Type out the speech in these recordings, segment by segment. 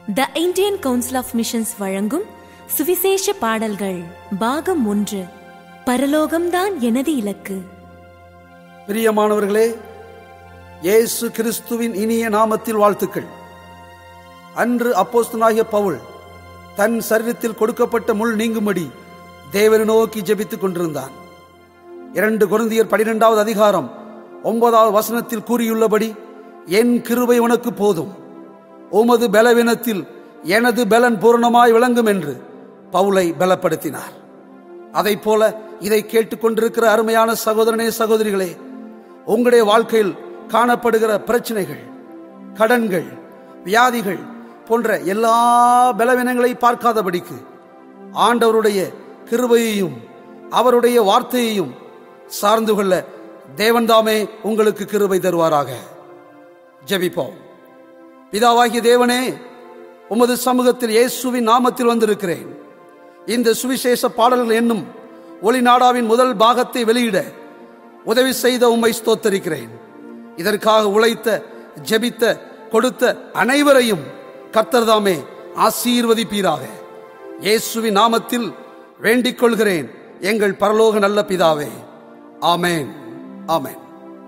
The Indian council of missions வழங்கும் சுவிசேஷ பாடல்கள் பாகம் ஒன்று பரலோகம்தான் எனது இலக்கு பிரியமானவர்களே இயேசு கிறிஸ்துவின் இனிய நாமத்தில் வாழ்த்துக்கள் அன்று அப்போஸ்தலனாகிய பவுல் தன் சரீரத்தில் கொடுக்கப்பட்ட முள் நீங்கும்படி தேவனை நோக்கி ஜெபித்துக் கொண்டிருந்தான் இரண்டு குருந்தியர் பனிரெண்டாவது அதிகாரம் ஒன்பதாவது வசனத்தில் கூறியுள்ளபடி என் கிருபை உனக்கு போதும் உமது பலவீனத்தில் எனது பலன் பூரணமாய் விளங்கும் என்று பவுலை பலப்படுத்தினார் அதைப் போல இதை கேட்டுக்கொண்டிருக்கிற அருமையான சகோதரனே சகோதரிகளே உங்களுடைய வாழ்க்கையில் காணப்படுகிற பிரச்சனைகள் கடன்கள் வியாதிகள் போன்ற எல்லா பலவீனங்களை பார்க்காதபடிக்கு ஆண்டவருடைய கிருபையையும் அவருடைய வார்த்தையையும் சார்ந்து கொள்ள தேவன்தாமே உங்களுக்கு கிருபை தருவாராக ஜெபிப்போம் பிதாவாகிய தேவனே உமது சமூகத்தில் இயேசுவின் நாமத்தில் வந்திருக்கிறேன் இந்த சுவிசேஷ பாடல்கள் என்னும் ஒளிநாடாவின் முதல் பாகத்தை வெளியிட உதவி செய்த உம்மை ஸ்தோத்தரிக்கிறேன் இதற்காக உழைத்த ஜெபித்த கொடுத்த அனைவரையும் கர்த்தர்தாமே ஆசீர்வதிப்பீராக இயேசுவின் நாமத்தில் வேண்டிக் கொள்கிறேன் எங்கள் பரலோக நல்ல பிதாவே ஆமேன் ஆமேன்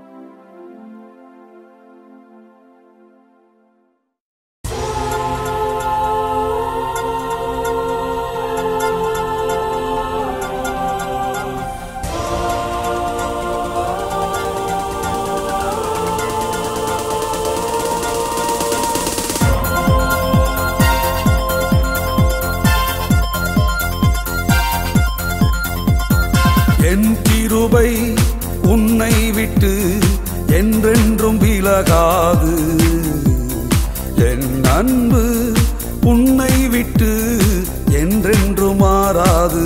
என் கிருபை உன்னை விட்டு என்றென்றும் விலகாது என் அன்பு உன்னை விட்டு என்றென்றும் மாறாது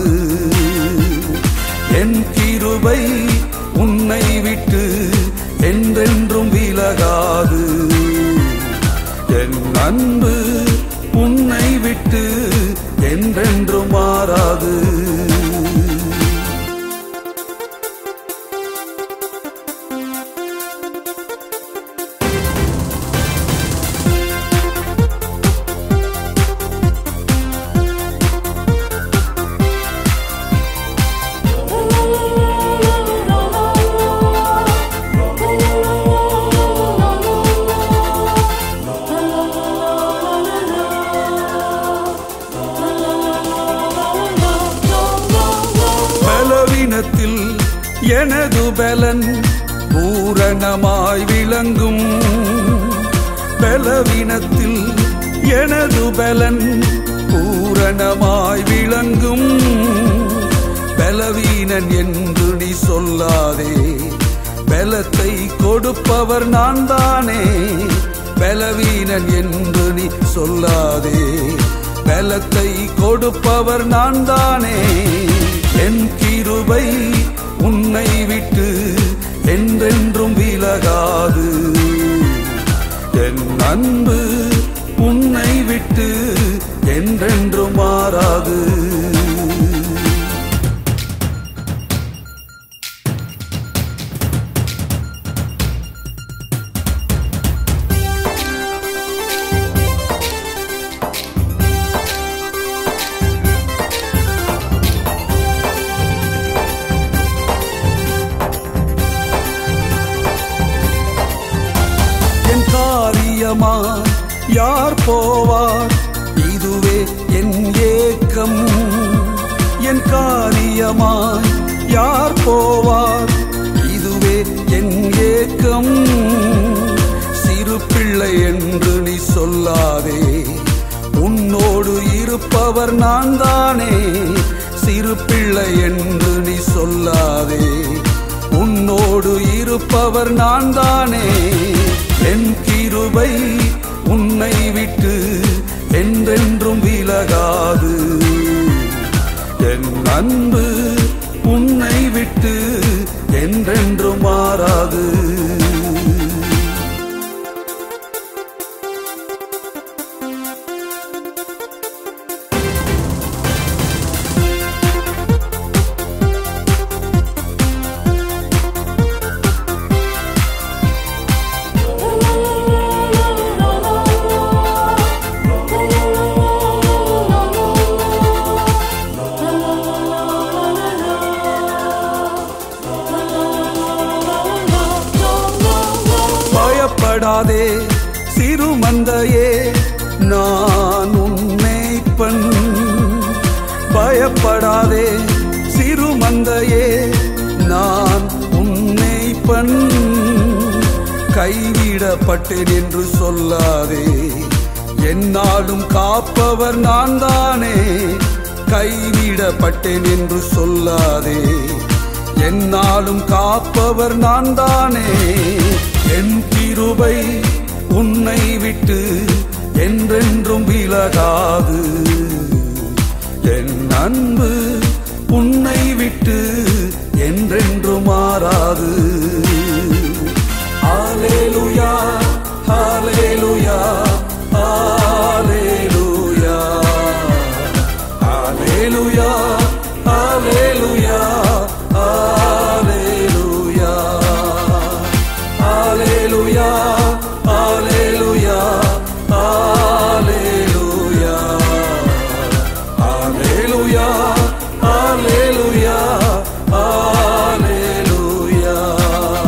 என் கிருபை உன்னை விட்டு என்றென்றும் விலகாது என் அன்பு உன்னை விட்டு என்றென்றும் மாறாது பலவீனத்தில் எனது பலன் பூரணமாய் விளங்கும் பலவீனத்தில் எனது பலன் பூரணமாய் விளங்கும் பலவீனன் என்று நீ சொல்லாதே பலத்தை கொடுப்பவர் நான் தானே பலவீனன் என்று நீ சொல்லாதே பலத்தை கொடுப்பவர் நான் தானே என் கிருபை உன்னை விட்டு என்றென்றும் விலகாது என் அன்பு உன்னை விட்டு என்றென்றும் மாறாது என் காரியமா யார் போவார் இதுவே என் ஏக்கம் என் காரியமாய் யார் போவார் இதுவே என் ஏக்கம் சிறு பிள்ளை என்று நீ சொல்லாதே உன்னோடு இருப்பவர் நான் தானே சிறு பிள்ளை என்று நீ சொல்லாதே உன்னோடு இருப்பவர் நான் தானே என் கிருபை உன்னை விட்டு என்றென்றும் விலகாது என் அன்பு உன்னை விட்டு என்றென்றும் மாறாது Oh பயப்படாதே சிறுமந்தையே நான் உன்னை பண் பயப்படாதே சிறுமந்தையே நான் உன்னை பண் கைவிடப்பட்டேன் என்று சொல்லாதே என்னாலும் காப்பவர் நான் தானே கைவிடப்பட்டேன் என்று சொல்லாதே என்னாலும் காப்பவர் நான் தானே என் கிருபை உன்னை விட்டு என்றென்றும் விலகாது என் அன்பு உன்னை விட்டு என்றென்றும் மாறாது ஹalleluya ஹalleluya ஹalleluya ஹalleluya ஹalleluya ஹalleluya ஹalleluya ஹalleluya ஹalleluya ஹalleluya ஹalleluya ஹalleluya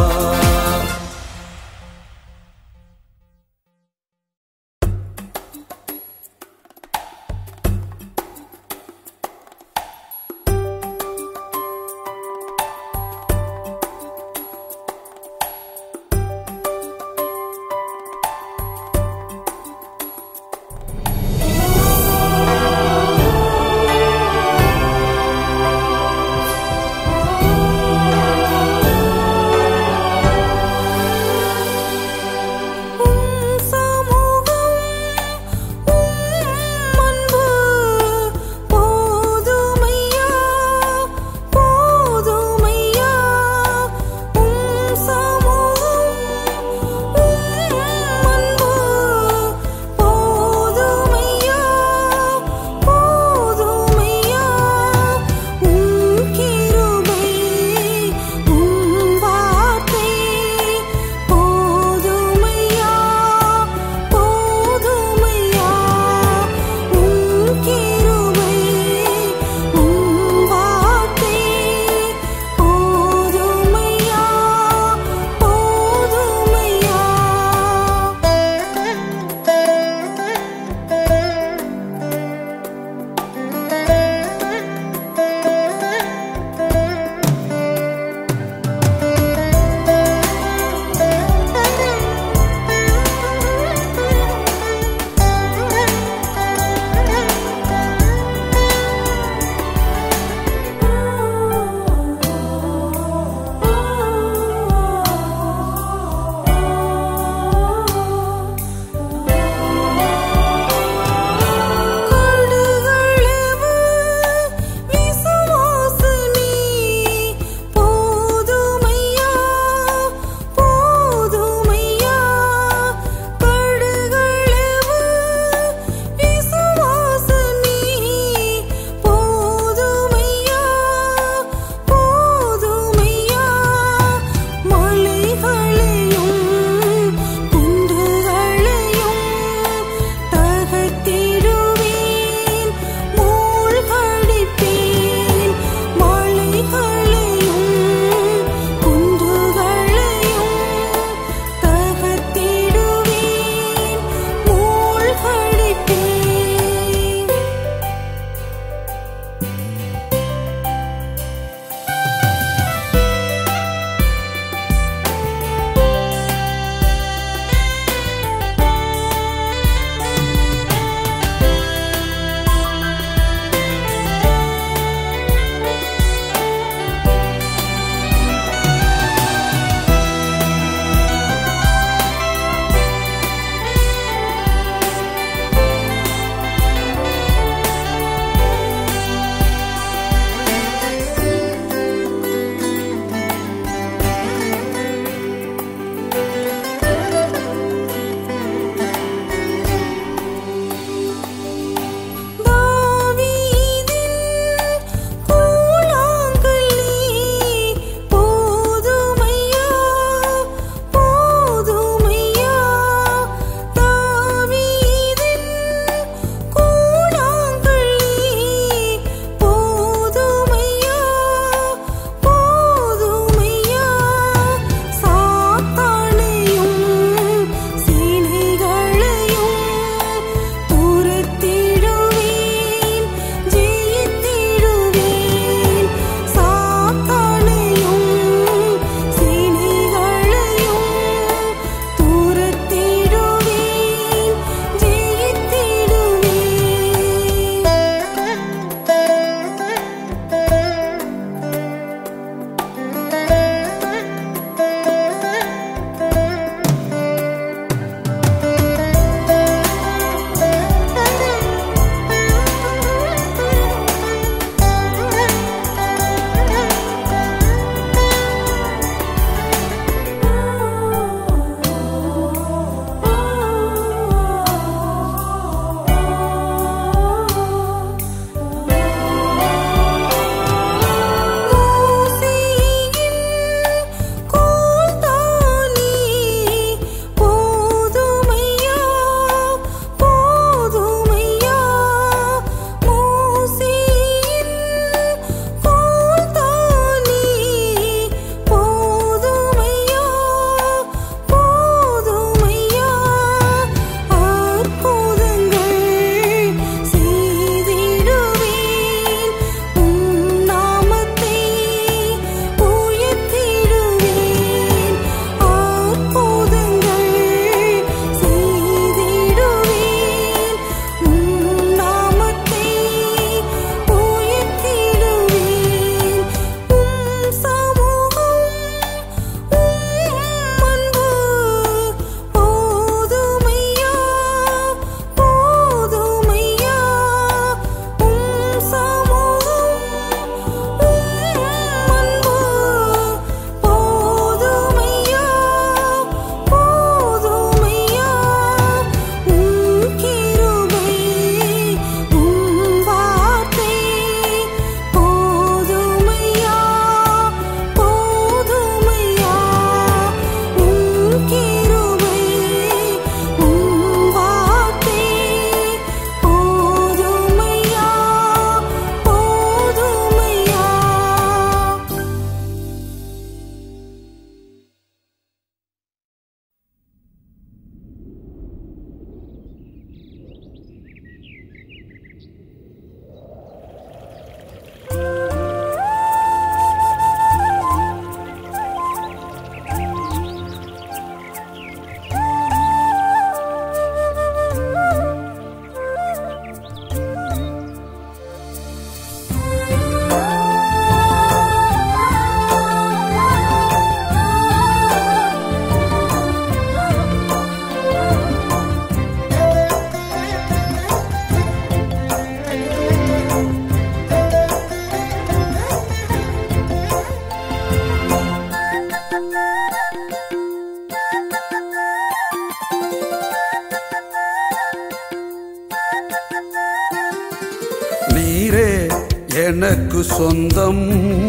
எனக்கு சொந்தம்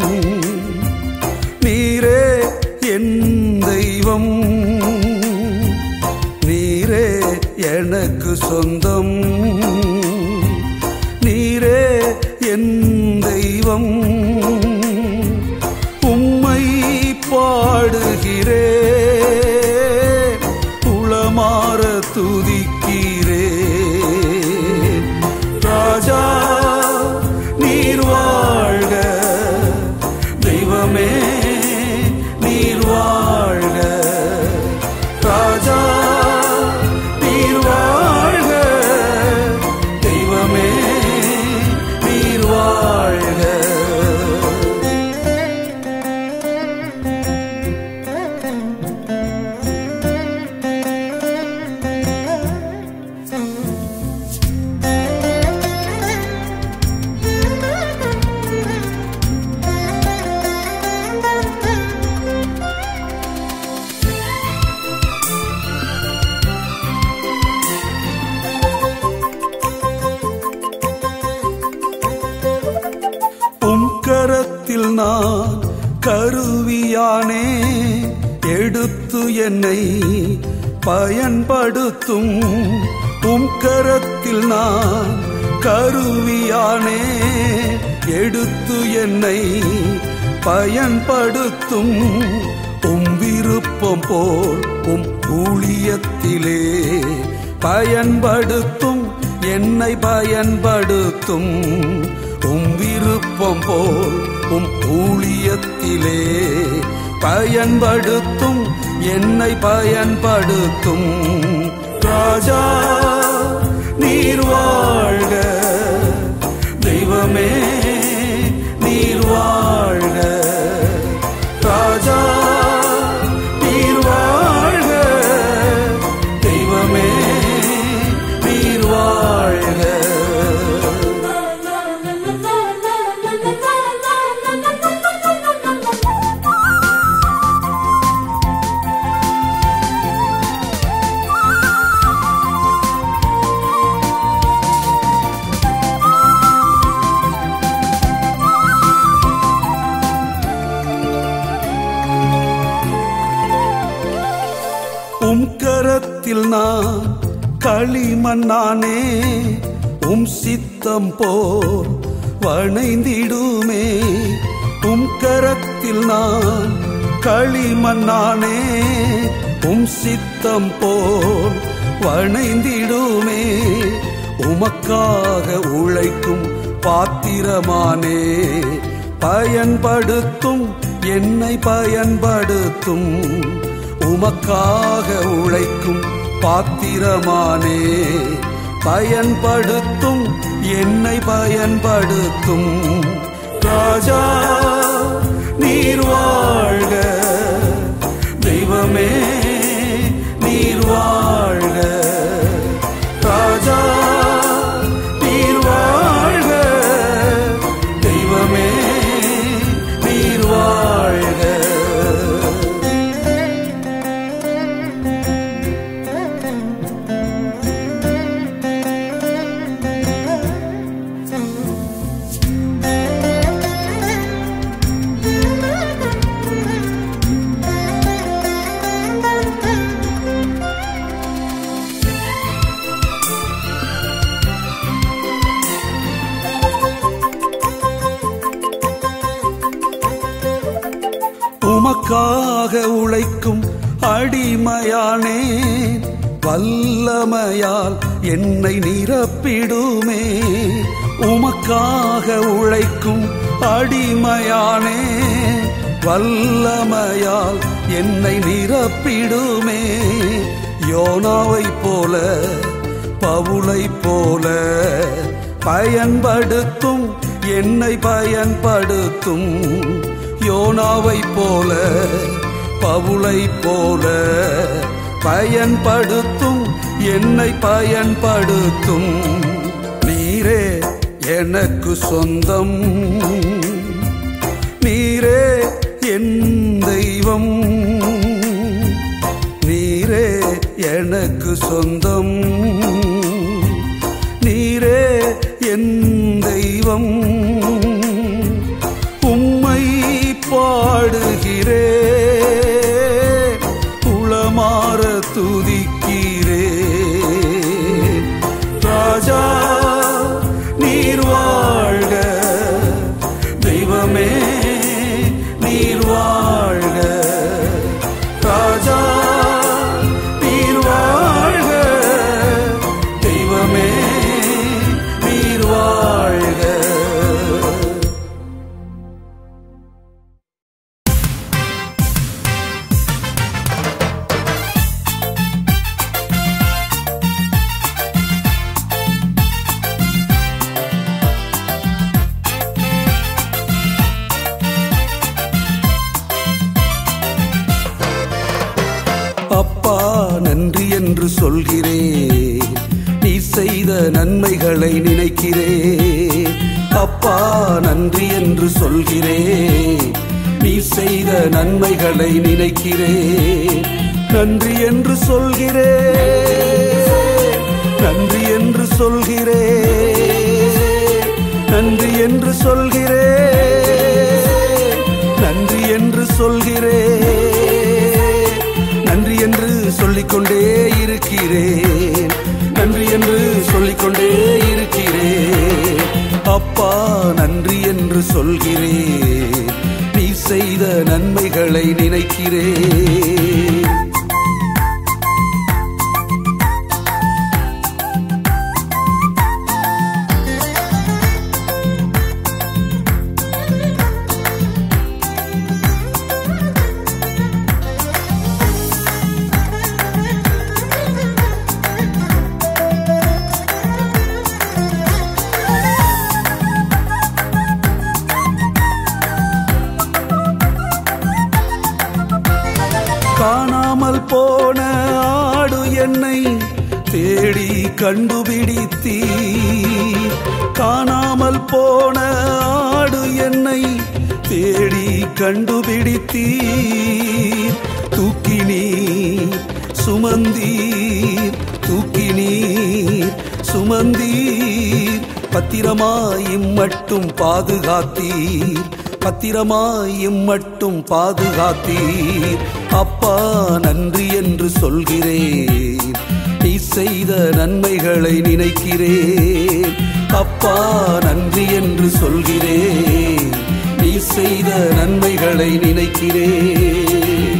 நீரே என் தெய்வம் நீரே எனக்கு சொந்தம் நீரே என் தெய்வம் உம்மை பாடுகிறே உளமாற துதிக்கிறே ராஜா நீர் வாழ்க தெய்வமே நீர் வாழ்க ராஜா நீர் வாழ்க தெய்வமே நீர் வாழ்க உம் கரத்தில் நான் கருவியானே எடுத்து என்னை பயன்படுத்தும் உம் கரத்தில் நான் கருவியானே எடுத்து என்னை பயன்படுத்தும் உம் விருப்பம் போல் உம் ஊழியத்திலே பயன்படுத்தும் என்னை பயன்படுத்தும் உம் விருப்பம் போல் உம் ஊழியத்திலே பயன்படுத்தும் என்னை பயன்படுத்தும் ராஜா நீர் வாழ்க தெய்வமே நீர் வாழ்க ராஜா நீர் வாழ்க தெய்வமே நீர் வாழ்க உம் கரத்தில் நான் களிமண்ணானே உம் சித்தம் போல் வணைந்திடுமே உம் கரத்தில் நான் களிமண்ணானே உம் சித்தம் போல் வணைந்திடுமே உமக்காக உழைக்கும் பாத்திரமானே பயன்படுத்தும் என்னை பயன்படுத்தும் உமக்காக உழைக்கும் பாத்திரமானே பயன்படுத்தும் என்னை பயன்படுத்தும் ராஜா நீர் வாழ்க தெய்வமே நீர் வாழ்க ராஜா நீர் வாழ்க தெய்வமே நீர் வாழ்க உமக்காக உழைக்கும் அடிமையானே வல்லமையால் என்னை நிரப்பிடுமே உமக்காக உழைக்கும் அடிமையானே வல்லமையால் என்னை நிரப்பிடுமே யோனாவைப் போல பவுளைப் போல பயன்படுத்தும் என்னை பயன்படுத்தும் யோனாவைப் போல பவுளைப் போல பயன்படுத்தும் என்னை பயன்படுத்தும் நீரே எனக்கு சொந்தம் நீரே என் தெய்வம் நீரே எனக்கு சொந்தம் நீரே என் தெய்வம் ராஜா நீர் வாழ்க தெய்வமே நீர் வாழ்க ராஜா நீர் வாழ்க தெய்வமே நீர் வாழ்க அப்பா நன்றி என்று சொல்கிறேன் நீ செய்த நன்மைகளை நினைக்கிறேன் அப்பா நன்றி என்று சொல்கிறேன் நீ செய்த நன்மைகளை நினைக்கிறேன் நன்றி என்று சொல்கிறேன் நன்றி என்று சொல்கிறேன் நன்றி என்று சொல்கிறேன் நன்றி என்று சொல்கிறேன் நன்றி என்று சொல்லிக்கொண்டே இருக்கிறேன் நன்றி என்று சொல்லிக்கொண்டே இருக்கிறேன் அப்பா நன்றி என்று சொல்கிறேன் நீ செய்த நன்மைகளை நினைக்கிறேன் காணாமல் போன ஆடு என்னை தேடி கண்டுபிடித்தீ காணாமல் போன ஆடு என்னை தேடி கண்டுபிடித்தீ தூக்கி நீர் சுமந்தீர் தூக்கி நீர் சுமந்தீர் பத்திரமாயும் மட்டும் பாதுகாத்தீர் பத்திரமாயும் மட்டும் பாதுகாத்தீர் அப்பா நன்றி என்று சொல்கிறேன் நீ செய்த நன்மைகளை நினைக்கிறேன் அப்பா நன்றி என்று சொல்கிறேன் நீ செய்த நன்மைகளை நினைக்கிறேன்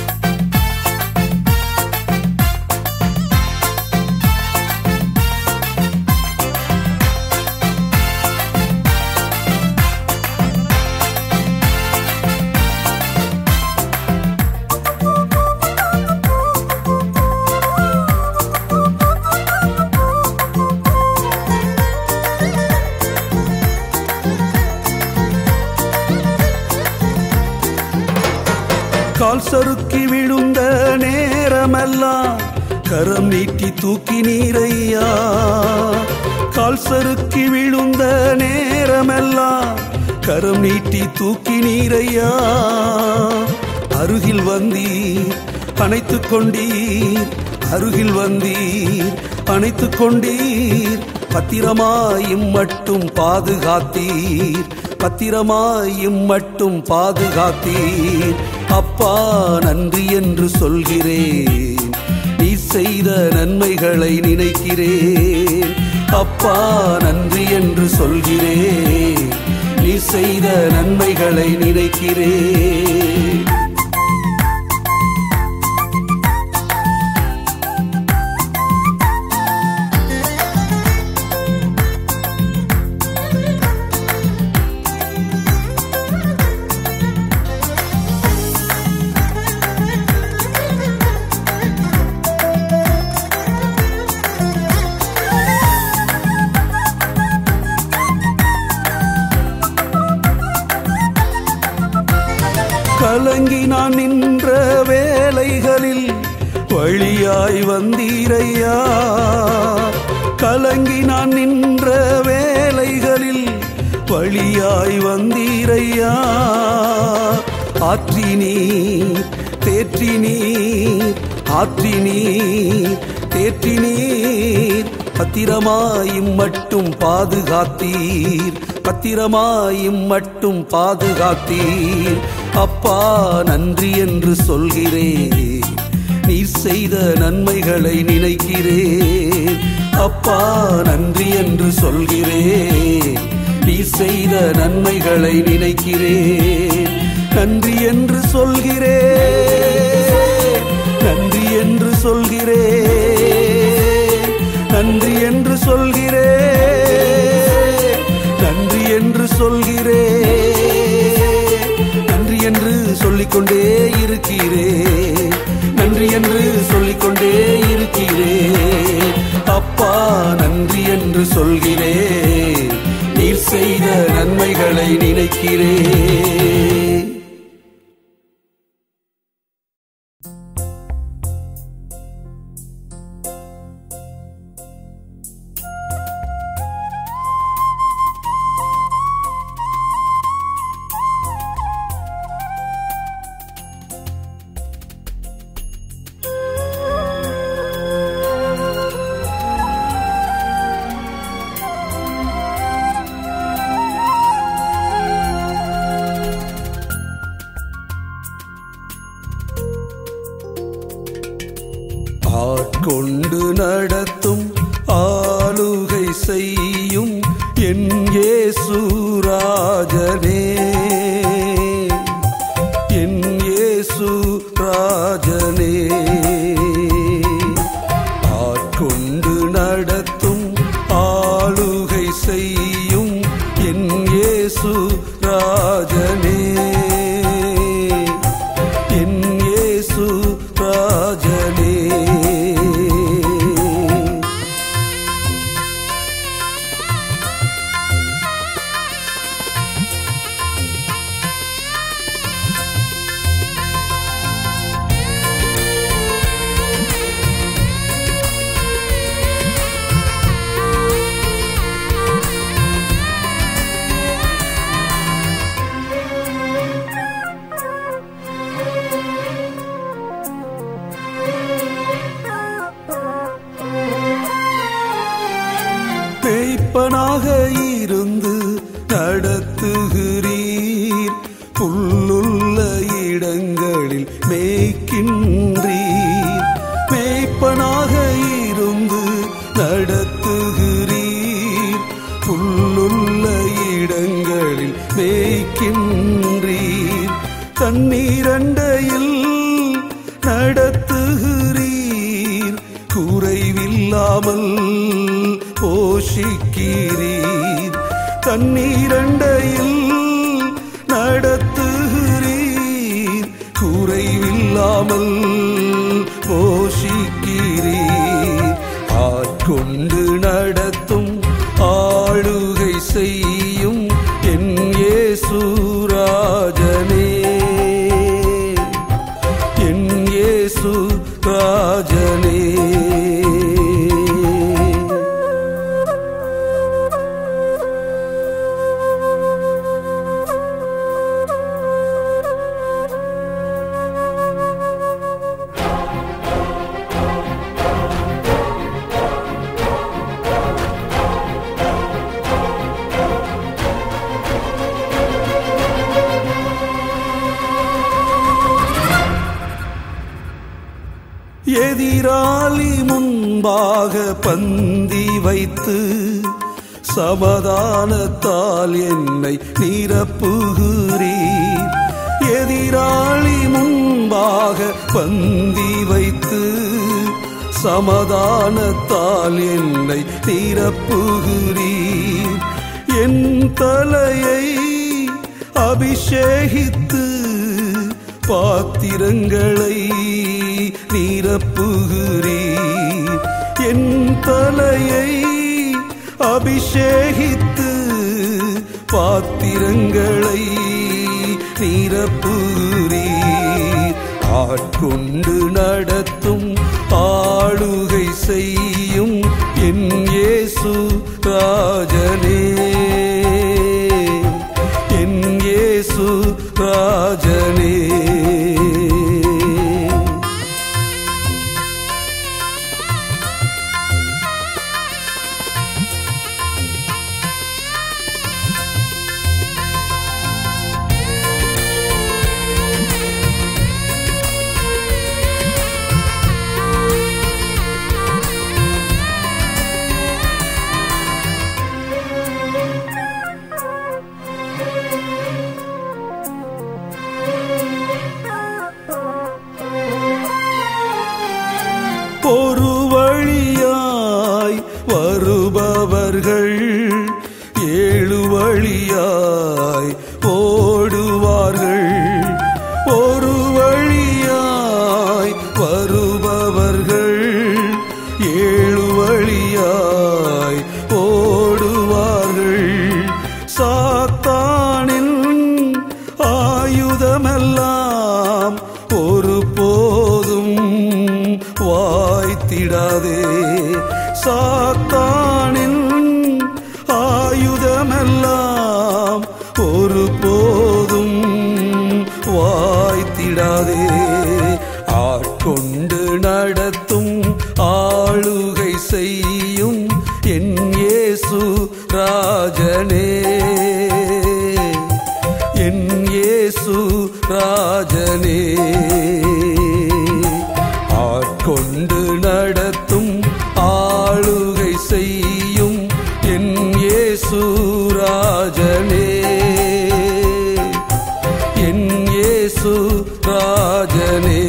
கால் சறுக்கி விழுந்த நேரமெல்லாம் கரம் நீட்டி தூக்கி நீரையா கால் சறுக்கி விழுந்த நேரமெல்லாம் கரம் நீட்டி தூக்கி நீரையா அருகில் வந்தீர் அணைத்துக் கொண்டீர் அருகில் வந்தீர் அணைத்துக் கொண்டீர் பத்திரமாயும் மட்டும் பாதுகாத்தீர் பத்திரமாயும் மட்டும் பாதுகாத்தீர் அப்பா நன்றி என்று சொல்கிறேன் நீ செய்த நன்மைகளை நினைக்கிறேன் அப்பா நன்றி என்று சொல்கிறேன் நீ செய்த நன்மைகளை நினைக்கிறேன் கலங்கி நான் நின்ற வேலைகளில் வழியாய் வந்தீரையா கலங்கி நான் நின்ற வேலைகளில் வழியாய் வந்தீரையா ஆற்றி நீர் தேற்றி நீர் ஆற்றி நீர் தேற்றி நீர் பத்திரமாயும் மட்டும் பாதுகாத்தீர் பத்திரமாயும் மட்டும் பாதுகாத்தீர் அப்பா நன்றி என்று சொல்கிறேன் நீர் செய்த நன்மைகளை நினைக்கிறேன் அப்பா நன்றி என்று சொல்கிறேன் நீ செய்த நன்மைகளை நினைக்கிறேன் நன்றி என்று சொல்கிறேன் நன்றி என்று சொல்கிறேன் நன்றி என்று சொல்கிறேன் நன்றி என்று சொல்கிறேன் நன்றி என்று சொல்லிக்கொண்டே இருக்கிறேன் நன்றி என்று சொல்லிக்கொண்டே இருக்கிறேன் அப்பா நன்றி என்று சொல்கிறேன் நீர் செய்த நன்மைகளை நினைக்கிறேன் ஆட்கொண்டு நடத்தும் ஆளுகை செய்யும் என் ஏசுராஜனே என் ஏசுராஜனே ஆட்கொண்டு நடத்தும் ஆளுகை செய்யும் என் ஏசுராஜனே என் இயேசு ராஜனே மேய்ப்பனாக இருந்து நடத்துகிறீர் புல்லுள்ள இடங்களில் மேய்க்கின்றீர் மேய்ப்பனாக இருந்து நடத்துகிறீர் புல்லுள்ள இடங்களில் மேய்க்கின்றீர் தண்ணீரண்டையில் நடத்துகிறீர் குறைவில்லாமல் போஷிக்கிறீர் தண்ணீரண்டையில் நடத்துகிறீர் குறைவில்லாமல் போஷிக்கிறீர் ஆட்கொண்டு நடத்தும் ஆளுகை செய்யும் என் ஏசுராஜனே என் இயேசு ராஜனே எதிராளி முன்பாக பந்தி வைத்து சமாதானத்தால் என்னை நிரப்புகிறீர் எதிராளி முன்பாக பந்தி வைத்து சமாதானத்தால் என்னை நிரப்புகிறீர் என் தலையை அபிஷேகித்து பாத்திரங்களை நிரப்புகிறீர் என் தலையை அபிஷேகித்து பாத்திரங்களை நிரப்புகிறீர் ஆட்கொண்டு நடத்தும் ஆளுகை செய்யும் என் இயேசு ராஜனே என் இயேசு ராஜனே வருபவர்கள் ஏழு வழியாய் ஓடுவார்கள் ஒரு வழியாய் வருபவர்கள் ஏழு வழியாய் ஓடுவார்கள் சாத்தானின் ஆயுதமெல்லாம் ஒரு போதும் வாய்த்திடாதே சாத்தானின் ஆயுதமெல்லாம் ஒரு போதும் வாய்த்திடாதே ஆட்கொண்டு நடத்தும் ஆளுகை செய்யும் என் இயேசு ராஜனே என் இயேசு ராஜனே ஆட்கொண்டு நடத்தும் ஆளுகை செய்யும் என் இயேசு ராஜனே என் இயேசு ராஜனே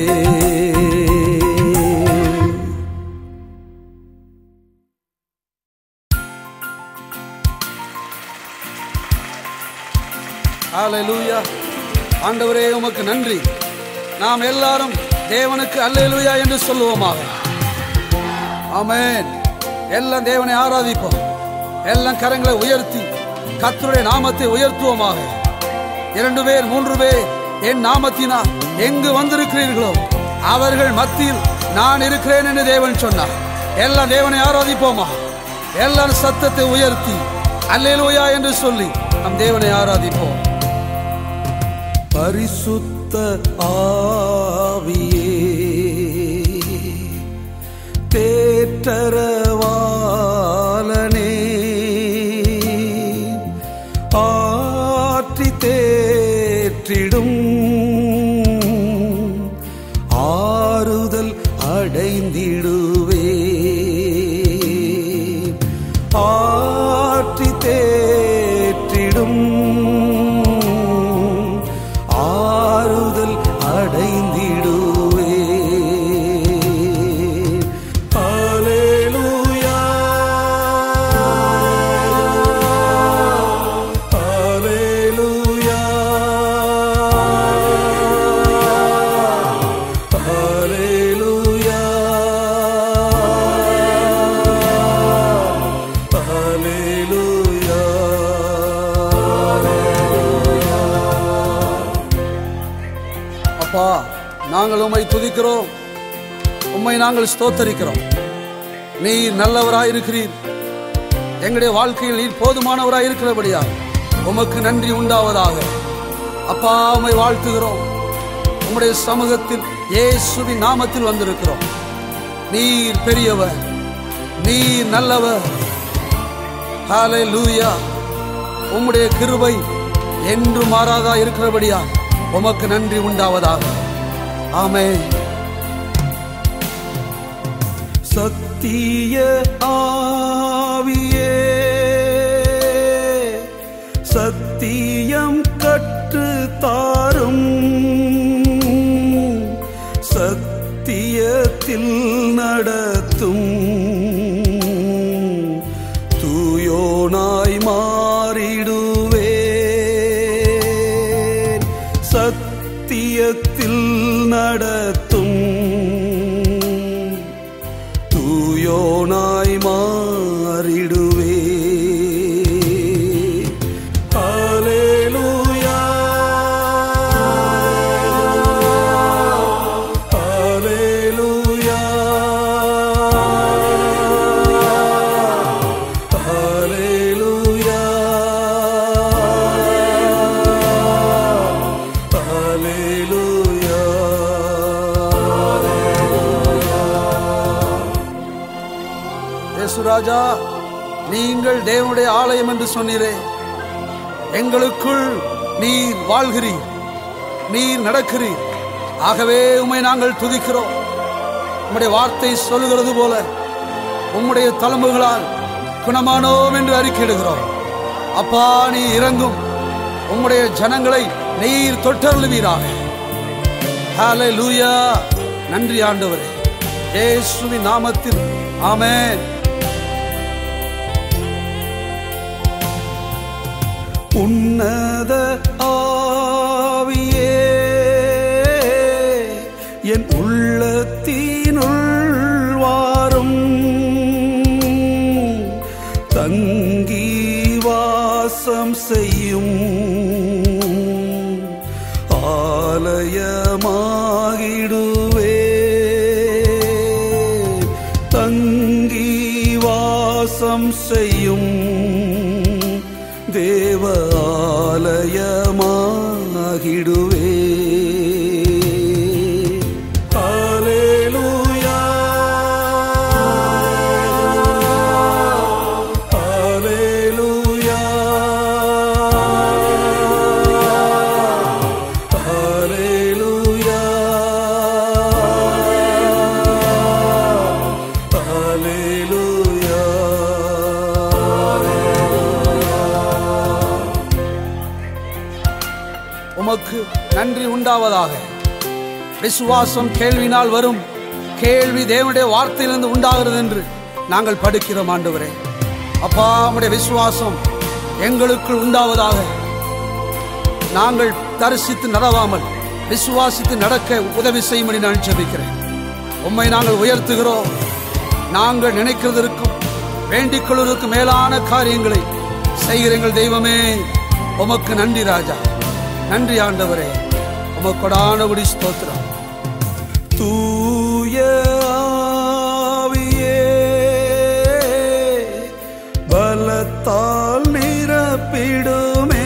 ஹalleluya ஆண்டவரே உமக்கு நன்றி நாம் எல்லாரும் தேவனுக்கு அல்லேலூயா என்று சொல்லுவோமாக ஆமென் எல்லாம் தேவனை ஆராதிப்போம் எல்லாம் கரங்களை உயர்த்தி கர்த்தருடைய நாமத்தை உயர்த்துவோமாக இரண்டு பேர் மூன்று பேர் என் நாமத்தினால் எங்கு வந்திருக்கிறீர்களோ அவர்கள் மத்தியில் நான் இருக்கிறேன் என்று தேவன் சொன்னார் எல்லாம் தேவனை ஆராதிப்போமா எல்லாம் சத்தத்தை உயர்த்தி அல்லேலூயா என்று சொல்லி நம் தேவனை ஆராதிப்போம் பரிசுத்த ஆவியே தேற்றரவாளனே ஆற்றி தேற்றிடும் ஆறுதல் அடைந்திடுவே ஆற்றி தேற்றிடும் ஆறுதல் அடைந்திடுவே ஹalleluya ஹalleluya ஹalleluya அப்பா நாங்கள் உம்மை துதிக்கிறோம் உம்மை நாங்கள் ஸ்தோத்தரிக்கிறோம் நீர் நல்லவராய் இருக்கிறீர் எங்களுடைய வாழ்க்கையில் நீர் போதுமானவராய் இருக்கிறபடியா உமக்கு நன்றி உண்டாவதாக அப்பா உம்மை வாழ்த்துகிறோம் உம்முடைய சமூகத்தில் இயேசுவின் நாமத்தில் வந்திருக்கிறோம் நீர் பெரியவர் நீர் நல்லவர் ஹalleluya உம்முடைய கிருபை என்று மாறாதா இருக்கிறபடியா உமக்கு நன்றி உண்டாவதாக ஆமென் சத்திய ஆவியே சத்தியம் கற்று தாரும் சத்தியத்தில் நடத்தும் தூயோனாய் மாறிடுவேன் சத்தியத்தில் நடத்தும் தூயோனாய் மாறிடுவே ஹalleluya ஹalleluya ஹalleluya இயேசுராஜா நீங்கள் தேவனுடைய ஆலயம் என்று சொன்னீரே எங்களுக்குள் நீர் வாழ்கிறீர் நீர் நடக்கிறீர் ஆகவே உம்மை நாங்கள் துதிக்கிறோம் உம்முடைய வார்த்தை சொல்லுகிறது போல உம்முடைய தழும்புகளால் குணமானோம் என்று அறிக்கையிடுகிறோம் அப்பா நீ இறங்கும் உம்முடைய ஜனங்களை நீர் தொட்டருளுவீராக ஹalleluya நன்றி ஆண்டவரே இயேசுவின் நாமத்தில் ஆமென் உன்னத ஆவியே என் உள்ளத்தினுள் வாரும் தங்கி வாசம் செய்யும் ஆலயமாகிடுவே தங்கி வாசம் செய்யும் தேவ ஆலயமாகிடுவே ஹalleluya ஹalleluya ஹalleluya ஹalleluya உமக்கு நன்றி உண்டாவதாக விசுவாசம் கேள்வினால் வரும் கேள்வி தேவனுடைய வார்த்தையிலிருந்து உண்டாகிறது என்று நாங்கள் படிக்கிறோம் ஆண்டவரே அப்பா உம்முடைய விசுவாசம் எங்களுக்குள் உண்டாவதாக நாங்கள் தரிசித்து நடவாமல் விசுவாசித்து நடக்க உதவி செய்யும்படி நான் ஜெபிக்கிறேன் உம்மை நாங்கள் உயர்த்துகிறோம் நாங்கள் நினைக்கிறதற்கும் வேண்டிக் கொள்வதற்கும் மேலான காரியங்களை செய்கிற எங்கள் தெய்வமே உமக்கு நன்றி ராஜா நன்றி ஆண்டவரே உமக்கொடானபடி ஸ்தோத்திரம் தூய ஆவியே பலத்தால் நிரப்பிடுமே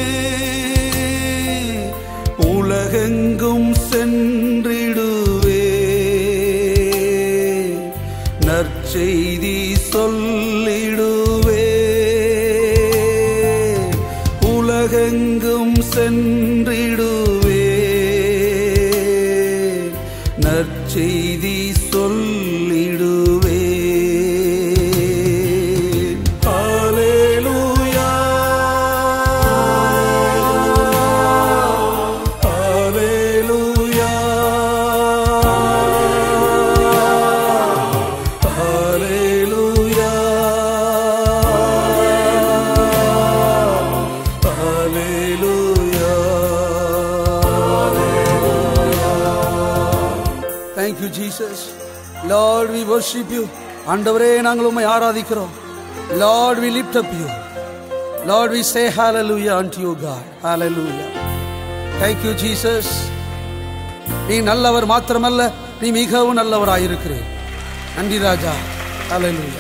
உலகெங்கும் சென்றிடுவே நற்செய்தி சொல்லிடுவே உலகெங்கும் சென்றிடுவே நற்செய்தி சொல்லிடுவே ஹalleluya ஹalleluya ஹalleluya Thank you Jesus. Lord, we worship you. ஆண்டவரே நாங்கள் உம்மை ஆராதிக்கிறோம் Lord, we lift up you. Lord, we say hallelujah unto you, God. Hallelujah. Thank you, Jesus. நீ நல்லவர் மாத்திரமல்ல நீ மிகவும் நல்லவராயிருக்கிறேன் நன்றி ராஜா ஹalleluya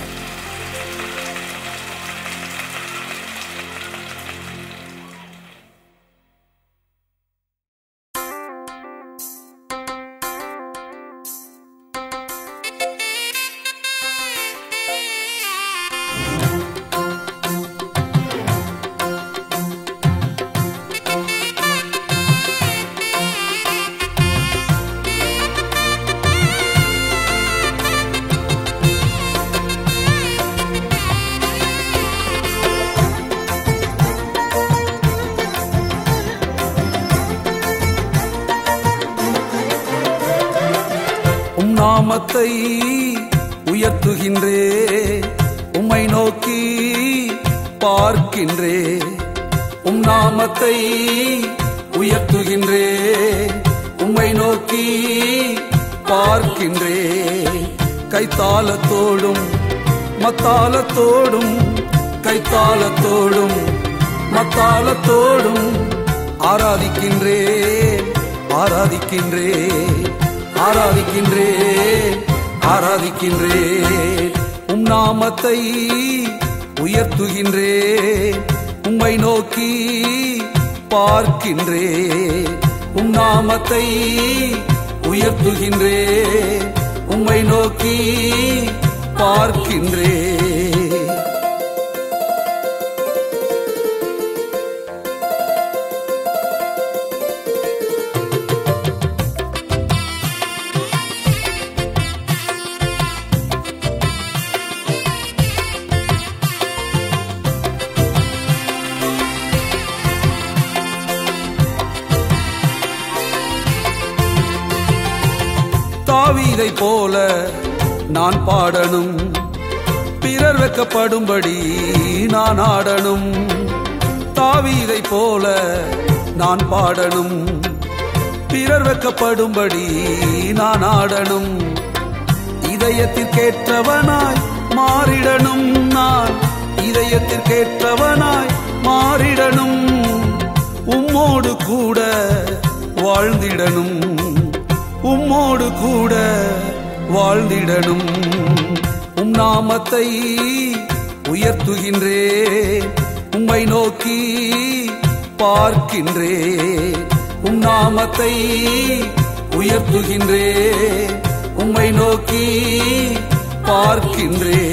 உம் நாமத்தை உயர்த்துகின்றே உம்மை நோக்கி பார்க்கின்றே உம் நாமத்தை உயர்த்துகின்றே உம்மை நோக்கி பார்க்கின்றே கைத்தாளத்தோடும் மத்தாளத்தோடும் கைத்தாளத்தோடும் மத்தாளத்தோடும் ஆராதிக்கின்றேன் ஆராதிக்கின்றேன் ஆராதிக்கின்றேன் ஆராதிக்கின்றேன் உம் நாமத்தை உயர்த்துகின்றேன் உம்மை நோக்கி பார்க்கின்றேன் உம் நாமத்தை உயர்த்துகின்றேன் உம்மை நோக்கி பார்க்கின்றேன் தாவீதை போல நான் பாடணும் பிறர் வெக்கப்படும்படி நான் ஆடணும் தாவீதை போல நான் பாடணும் பிறர் வெக்கப்படும்படி நான் ஆடணும் இதயத்திற்கேற்றவனாய் மாறிடணும் நான் இதயத்திற்கேற்றவனாய் மாறிடணும் உம்மோடு கூட வாழ்ந்திடணும் உம்மோடு கூட வாழ்ந்திடணும் உம் நாமத்தை உயர்த்துகின்றே உம்மை நோக்கி பார்க்கின்றே உம் நாமத்தை உயர்த்துகின்றே உம்மை நோக்கி பார்க்கின்றே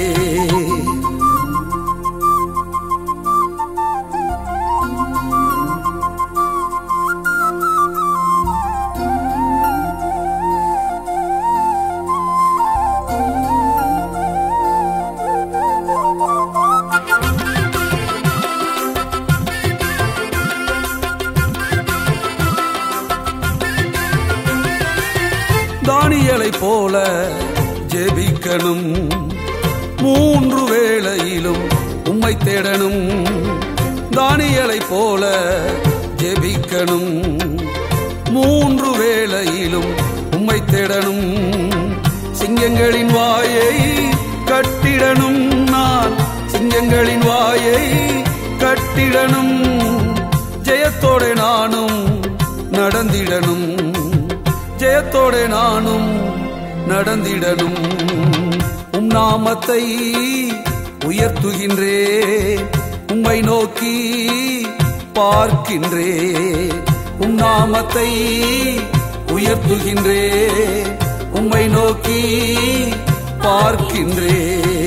தானியலை போல ஜெபிக்கணும் மூன்று வேளையிலும் உம்மை தேடணும் தானியலை போல ஜெபிக்கணும் மூன்று வேளையிலும் உம்மை தேடணும் சிங்கங்களின் வாயை கட்டிடணும் நான் சிங்கங்களின் வாயை கட்டிடணும் ஜெயத்தோட நானும் நடந்திடணும் ஜெயத்தோட நானும் நடந்திடணும் உம் நாமத்தை உயர்த்துகின்றே உம்மை நோக்கி பார்க்கின்றே உம் நாமத்தை உயர்த்துகின்றே உம்மை நோக்கி பார்க்கின்றே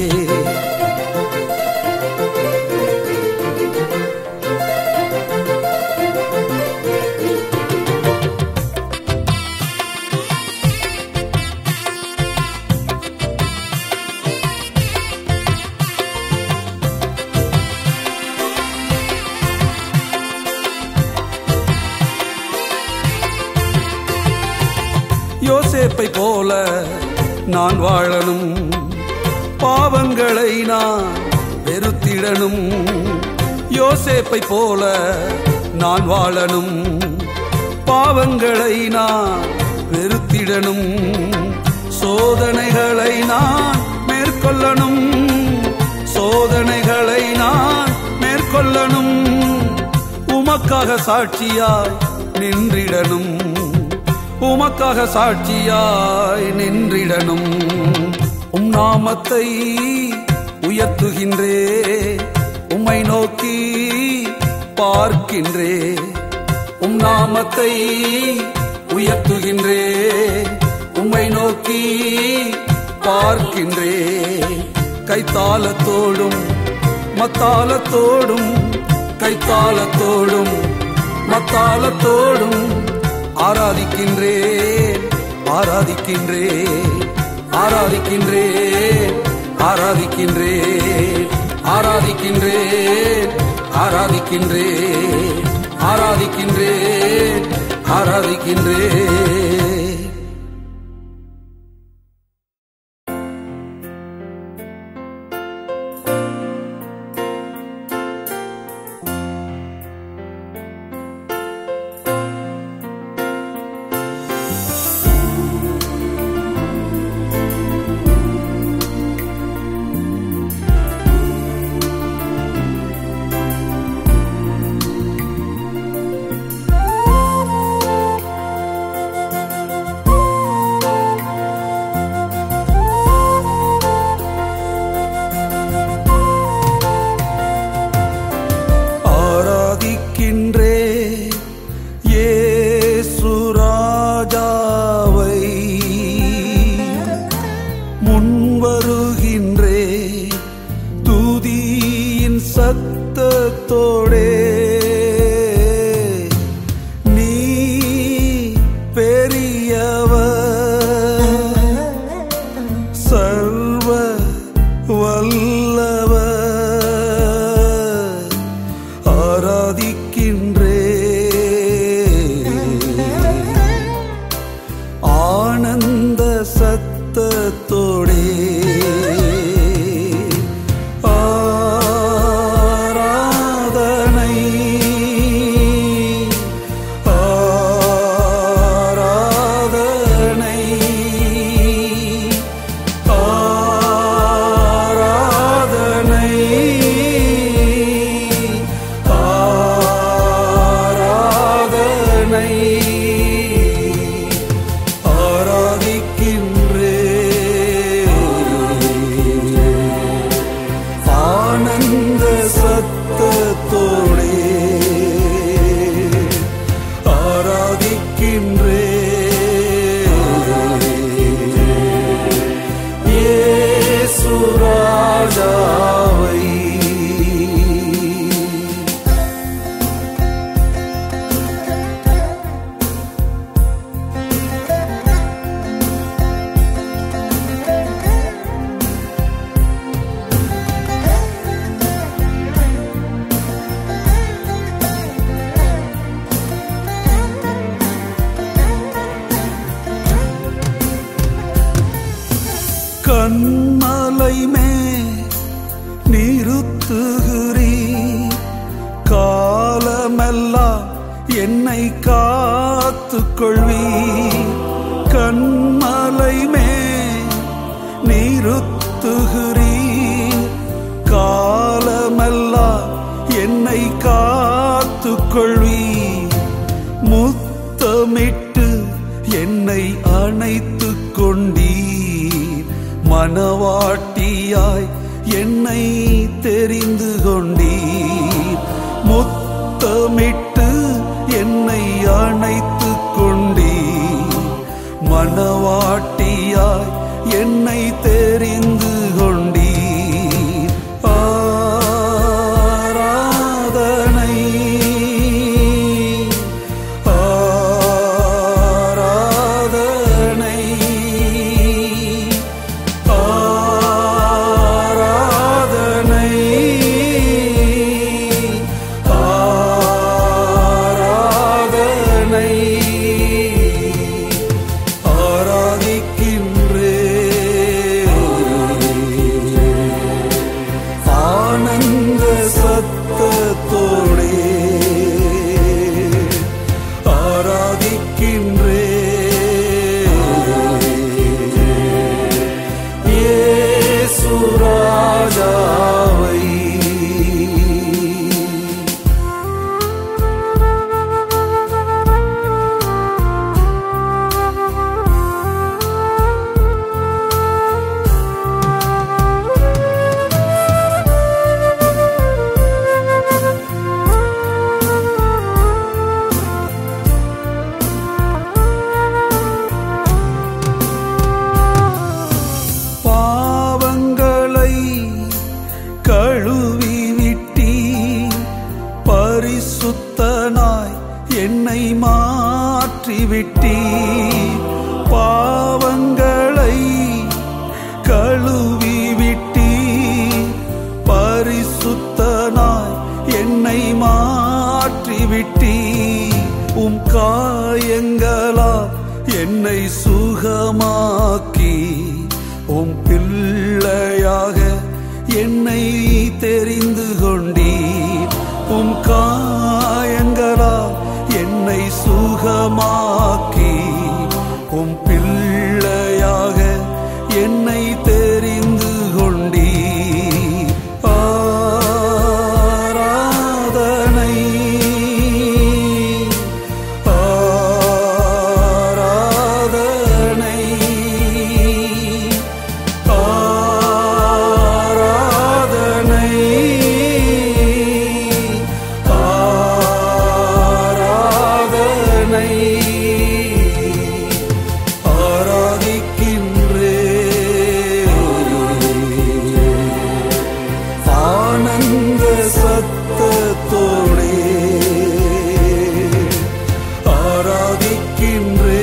யோசேப்பை போல நான் வாழணும் பாவங்களை நான் வெறுத்திடணும் யோசேப்பை போல நான் வாழணும் பாவங்களை நான் வெறுத்திடணும் சோதனைகளை நான் மேற்கொள்ளணும் சோதனைகளை நான் மேற்கொள்ளணும் உமக்காக சாட்சியாய் நின்றிடணும் உமக்காக சாட்சியாய் நின்றிடணும் உம் நாமத்தை உயர்த்துகின்றே உம்மை நோக்கி பார்க்கின்றே உம் நாமத்தை உயர்த்துகின்றே உம்மை நோக்கி பார்க்கின்றே கைத்தாளத்தோடும் மத்தாளத்தோடும் கைத்தாளத்தோடும் மத்தாளத்தோடும் ஆராதிக்கின்றேன் ஆராதிக்கின்றேன் ஆராதிக்கின்றேன் ஆராதிக்கின்றேன் ஆராதிக்கின்றேன் ஆராதிக்கின்றேன் ஆராதிக்கின்றேன் ஆராதிக்கின்றேன் ஆராதிக்கின்றே இயேசு ராஜாவை முன்வருகின்றே துதியின் சத்தத்தோடே நீ பெரியவர் சர்வ வல்லவர் ஆராதிக்கின்றே ஆனந்த சத்தத்தோடே ஆராதனை நடத்துகிறீ காலமெல்லாம் என்னை காத்துக் கொள்வீ கண்மலை மே நிறுத்துகிறீ காலமெல்லாம் என்னை காத்துக் கொள்வீ முத்தமிட்டு என்னை அணைத்துக் கொண்டீர் மனவாட்டியாய் என்னை தெரிந்து கொண்டீர் முத்தமிட்டு என்னை அணைத்துக் கொண்டீர் மனவாட்டியாய் என்னை தெரிந்து கொண்டீர் ஆராதனை ஆராதனை ஆராதனை ஆராதனை ஆராதிக்கின்றே ஆனந்த சத்தத்தோடே ஆராதிக்கின்றே ஏசுராஜாவை பாவங்களை கழுவி விட்டி பரிசுத்தனாய் என்னை மாற்றி விட்டி பாவங்களை கழுவி விட்டி பரிசுத்தனாய் என்னை மாற்றி விட்டி உம் காயங்களா என்னை சுகமாக்கி உம் பிள்ளையாக என்னை தெரிந்து கொண்டீர் உம் காயங்களா என்னை சுகமாக்கி உம் பிள்ளையாக என்னை தெரிந்து கொண்டீர் ஆராதனை ஆராதனை ஆராதனை ஆராதனை ஆராதிக்கின்றே ஆனந்த சத்தத்தோடே ஆராதிக்கின்றே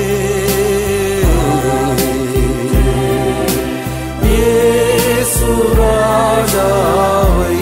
ஏசுராஜாவை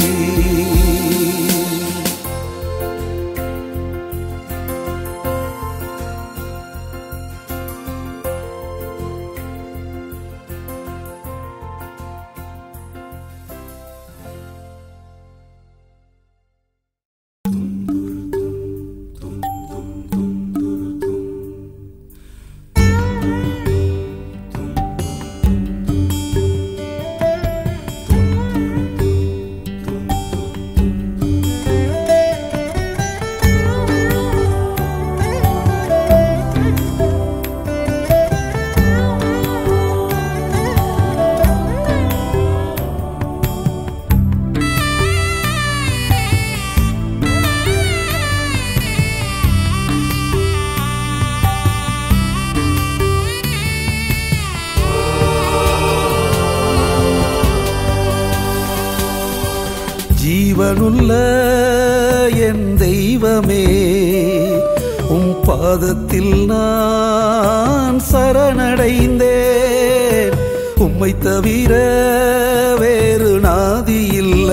ஜீவனுள்ள என் தெய்வமே உம் பாதத்தில் நான் சரணடைந்தேன் உம்மை தவிர வேறு நாதி இல்ல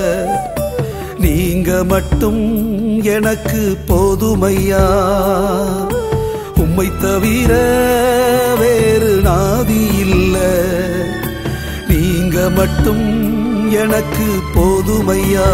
நீங்க மட்டும் எனக்கு போதுமையா உம்மை தவிர வேறு நாதி இல்ல நீங்க மட்டும் எனக்கு போதுமையா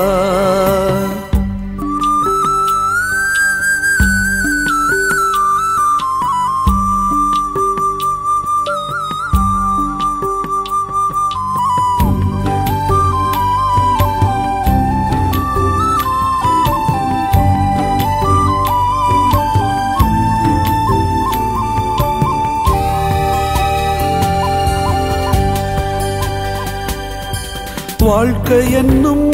வாழ்க்கை என்னும்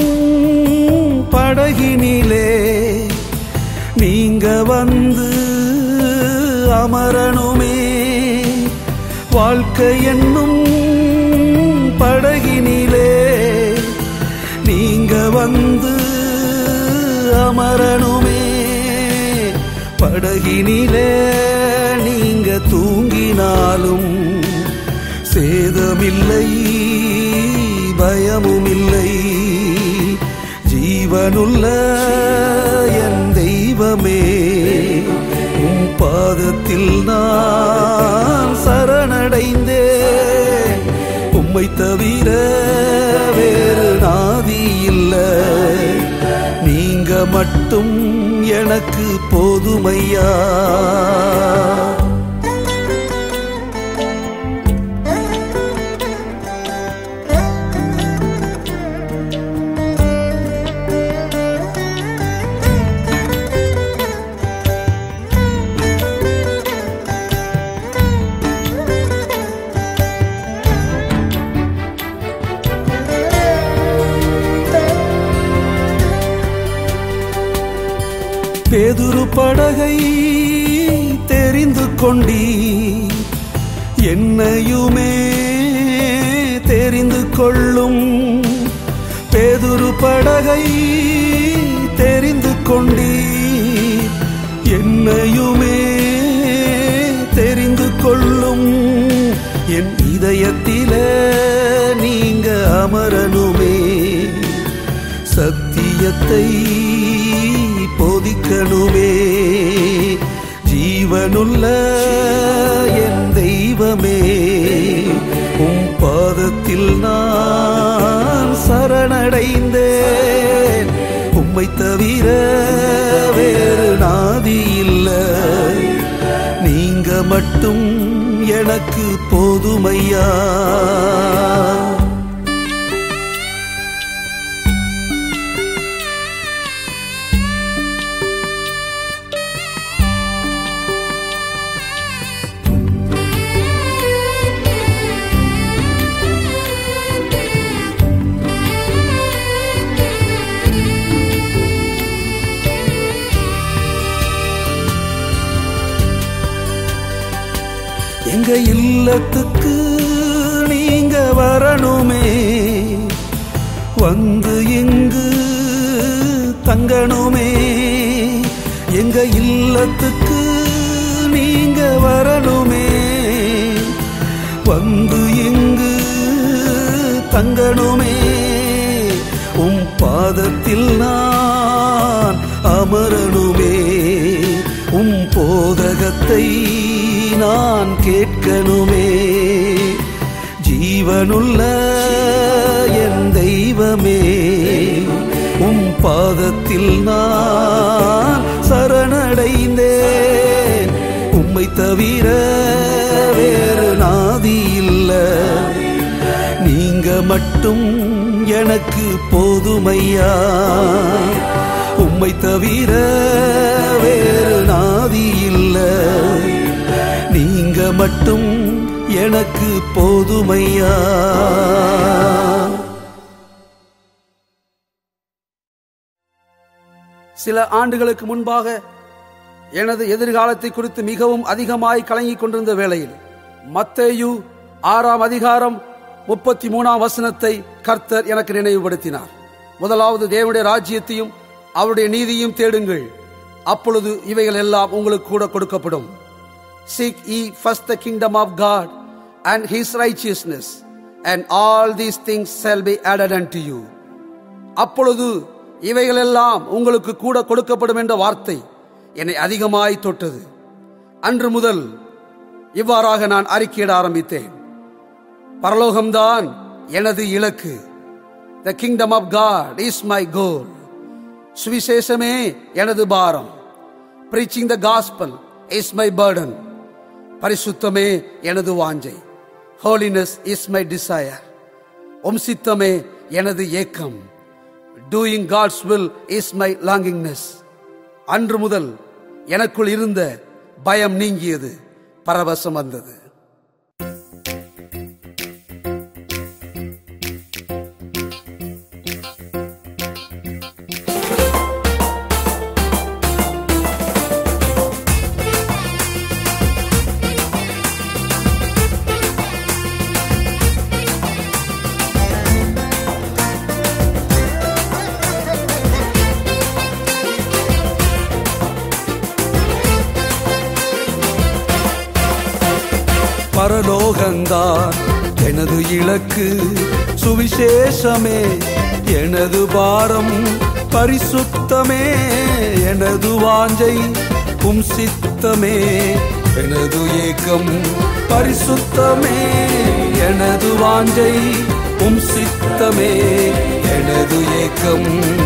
படகினிலே நீங்க வந்து அமரணுமே வாழ்க்கை என்னும் படகினிலே நீங்க வந்து அமரணுமே படகினிலே நீங்க தூங்கினாலும் சேதமில்லை பயமும் இல்லை ஜீவனுள்ள என் தெய்வமே உன் பாதத்தில் நான் சரணடைந்தேன் உம்மை தவிர வேறு நாதி இல்ல நீங்க மட்டும் எனக்கு போதுமையா பேதுரு படகை தெரிந்து கொண்டி என்னையுமே தெரிந்து கொள்ளும் பேதுரு படகை தெரிந்து கொண்டி என்னையுமே தெரிந்து கொள்ளும் என் இதயத்தில நீங்க அமரனுமே சத்தியத்தை போதிக்கணுமே ஜீவனுள்ள என் தெய்வமே உம் பாதத்தில் நான் சரணடைந்தேன் உம்மை தவிர வேறு நாதி இல்ல நீங்க மட்டும் எனக்கு போதுமையா எங்க இல்லத்துக்கு நீங்க வரணுமே வந்து இங்கு தங்கணுமே எங்க இல்லத்துக்கு நீங்க வரணுமே வந்து இங்கு தங்கணுமே உம் பாதத்தில் நான் அமரணுமே உம் போதகத்தை நான் கேட்கணுமே ஜீவனுள்ள என் தெய்வமே உம் பாதத்தில் நான் சரணடைந்தேன் உம்மை தவிர வேறு நாதி இல்ல நீங்க மட்டும் எனக்கு போதுமையா உம்மை தவிர வேறு நாதி இல்ல நீங்க மட்டும் எனக்கு போதுமையா சில ஆண்டுகளுக்கு முன்பாக எனது எதிர்காலத்தை குறித்து மிகவும் அதிகமாய் கலங்கிக் கொண்டிருந்த வேளையில் மத்தேயு ஆறாம் அதிகாரம் முப்பத்தி மூணாம் வசனத்தை கர்த்தர் எனக்கு நினைவுபடுத்தினார் முதலாவது தேவனுடைய ராஜ்யத்தையும் அவருடைய நீதியையும் தேடுங்கள் அப்பொழுது இவைகள் எல்லாம் உங்களுக்கு கூட கொடுக்கப்படும் Seek ye first the kingdom of God and his righteousness, and all these things shall be added unto you. அப்பொழுது இவைகளெல்லாம் உங்களுக்கு கூட கொடுக்கப்படும் என்ற வார்த்தை என்னை அதிகமாய் தொட்டது அன்று முதல் இவ்வாறாக நான் அறிக்கையிட ஆரம்பித்தேன் பரலோகம்தான் எனது இலக்கு the kingdom of God is my goal சுவிசேஷமே எனது பாரம் preaching the gospel is my burden பரிசுத்தமே எனது வாஞ்சை ஹோலினஸ் இஸ் மை டிசையர் உம் சித்தமே எனது ஏக்கம் doing God's will is my longingness அன்று முதல் எனக்குள் இருந்த பயம் நீங்கியது பரவசம் வந்தது பரலோகந்தான் எனது இலக்கு சுவிசேஷமே எனது பாரம் பரிசுத்தமே எனது வாஞ்சை உம் சித்தமே எனது ஏக்கம் பரிசுத்தமே எனது வாஞ்சை உம் சித்தமே எனது ஏக்கம்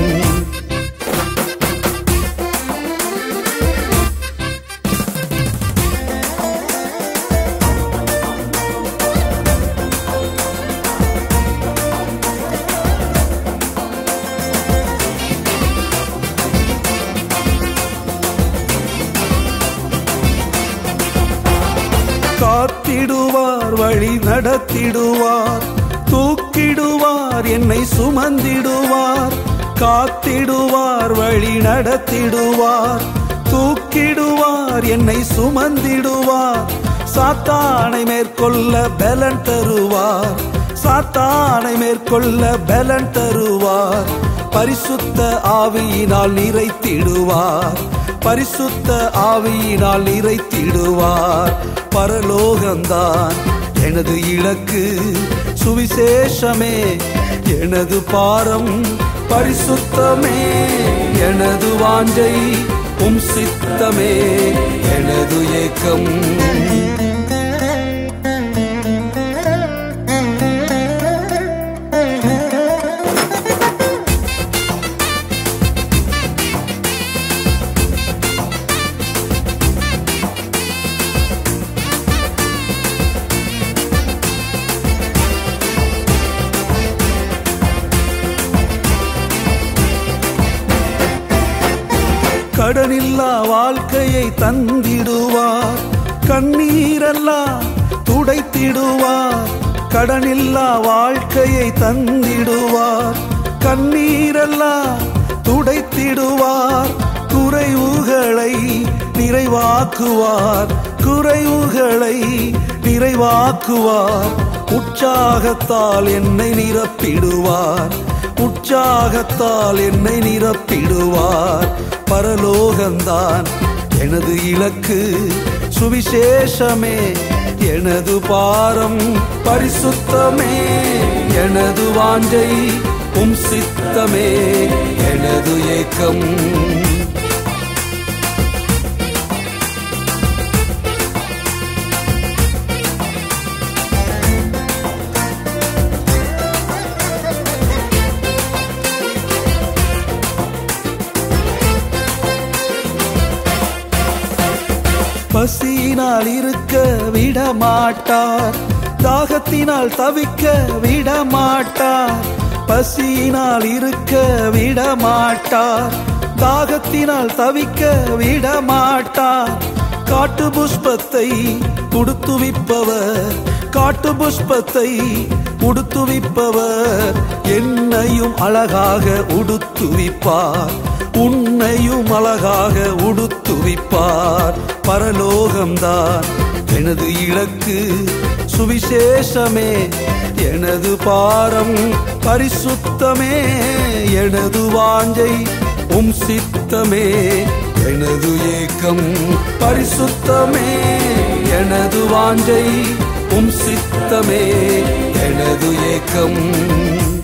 காத்திடுவார் வழி நடத்திடுவார் தூக்கிடுவார் என்னை சுமந்திடுவார் காத்திடுவார் வழி நடத்திடுவார் தூக்கிடுவார் என்னை சுமந்திடுவார் சாத்தானை மேற்கொள்ள பலன் தருவார் சாத்தானை மேற்கொள்ள பலன் தருவார் பரிசுத்த ஆவியினால் நிறைத்திடுவார் பரிசுத்த ஆவியினால் நிறைத்திடுவார் பரலோகம்தான் எனது இலக்கு சுவிசேஷமே எனது பாரம் பரிசுத்தமே எனது வாஞ்சை உம் சித்தமே எனது ஏக்கம் கடனில்லா வாழ்க்கையை தந்திடுவார் கண்ணீரெல்லாம் துடைத்திடுவார் கடனில்லா வாழ்க்கையை தந்திடுவார் கண்ணீரெல்லாம் துடைத்திடுவார் குறைவுகளை நிறைவாக்குவார் குறைவுகளை நிறைவாக்குவார் உற்சாகத்தால் என்னை நிரப்பிடுவார் உற்சாகத்தால் என்னை நிரப்பிடுவார் பரலோகந்தான் எனது இலக்கு சுவிசேஷமே எனது பாரம் பரிசுத்தமே எனது வாஞ்சை உம் சித்தமே எனது ஏக்கம் பசியினால் இருக்க விட மாட்டார் தாகத்தினால் தவிக்க விட மாட்டார் பசியினால் இருக்க விட மாட்டார் தாகத்தினால் தவிக்க விட மாட்டார் காட்டு புஷ்பத்தை உடுத்துவிப்பவர் காட்டு புஷ்பத்தை உடுத்துவிப்பவர் என்னையும் அழகாக உடுத்துவிப்பார் உன்னையும் அழகாக உடுத்துவிப்பார் பரலோகம்தான் எனது இலக்கு சுவிசேஷமே எனது பாரம் பரிசுத்தமே எனது வாஞ்சை உம் சித்தமே எனது ஏக்கம் பரிசுத்தமே எனது வாஞ்சை உம் சித்தமே எனது ஏக்கம்